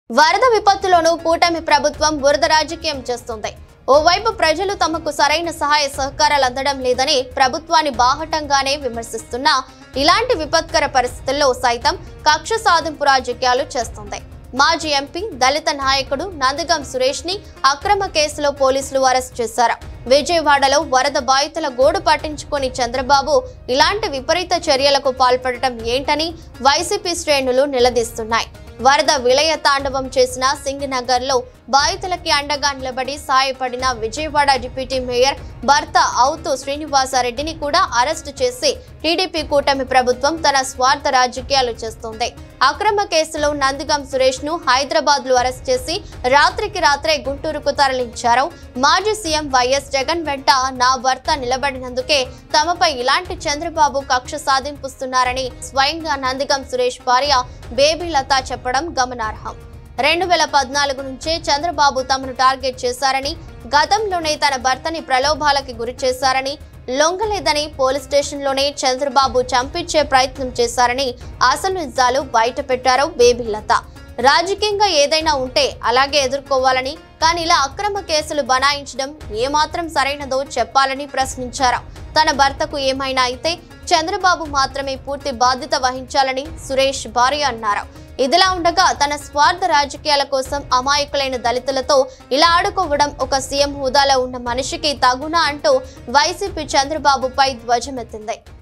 వరద విపత్తులోనూ కూటమి ప్రభుత్వం బురద రాజకీయం చేస్తుంది ఓవైపు ప్రజలు తమకు సరైన సహాయ సహకారాలు అందడం లేదని ప్రభుత్వాన్ని బాహటంగానే విమర్శిస్తున్నా ఇలాంటి విపత్కర పరిస్థితుల్లో సైతం కక్ష సాధింపు రాజకీయాలు చేస్తుంది మాజీ ఎంపీ దళిత నాయకుడు నందిగం సురేష్ ని అక్రమ కేసులో పోలీసులు అరెస్ట్ చేశారు విజయవాడలో వరద బాధితుల గోడు పట్టించుకొని చంద్రబాబు ఇలాంటి విపరీత చర్యలకు పాల్పడటం ఏంటని వైసీపీ శ్రేణులు నిలదీస్తున్నాయి వరద విలయ తాండవం చేసిన సింగనగర్ లో బాధితులకి అండగా నిలబడి సాయపడిన విజయవాడ డిప్యూటీ మేయర్ భర్త అవుతూ శ్రీనివాసారెడ్డిని కూడా అరెస్టు చేసి టీడీపీ కూటమి ప్రభుత్వం తన స్వార్థ రాజకీయాలు చేస్తోంది అక్రమ కేసులో నందిగం సురేష్ ను హైదరాబాద్ లో అరెస్ట్ చేసి రాత్రికి రాత్రే గుంటూరుకు తరలించారు మాజీ సీఎం వైఎస్ జగన్ వెంట నా భర్త నిలబడినందుకే తమపై ఇలాంటి చంద్రబాబు కక్ష సాధింపుస్తున్నారని స్వయంగా నందిగం సురేష్ భార్య బేబీ లత చెప్పడం గమనార్హం రెండు వేల పద్నాలుగు నుంచే చంద్రబాబు తమను టార్గెట్ చేశారని గతంలోనే తన భర్తని ప్రలోభాలకి గురి చేశారని లొంగలేదని పోలీస్ స్టేషన్లోనే చంద్రబాబు చంపించే ప్రయత్నం చేశారని అసలు నిజాలు బయట పెట్టారు బేబీ లత రాజకీయంగా ఏదైనా ఉంటే అలాగే ఎదుర్కోవాలని కానీ ఇలా అక్రమ కేసులు బనాయించడం ఏమాత్రం సరైనదో చెప్పాలని ప్రశ్నించారు తన భర్తకు ఏమైనా అయితే చంద్రబాబు మాత్రమే పూర్తి బాధ్యత వహించాలని సురేష్ భార్య అన్నారు ఇదిలా ఉండగా తన స్వార్థ రాజకీయాల కోసం అమాయకులైన దళితులతో ఇలా ఆడుకోవడం ఒక సీఎం హోదాలో ఉన్న మనిషికి తగునా అంటూ వైసీపీ చంద్రబాబుపై ధ్వజమెత్తింది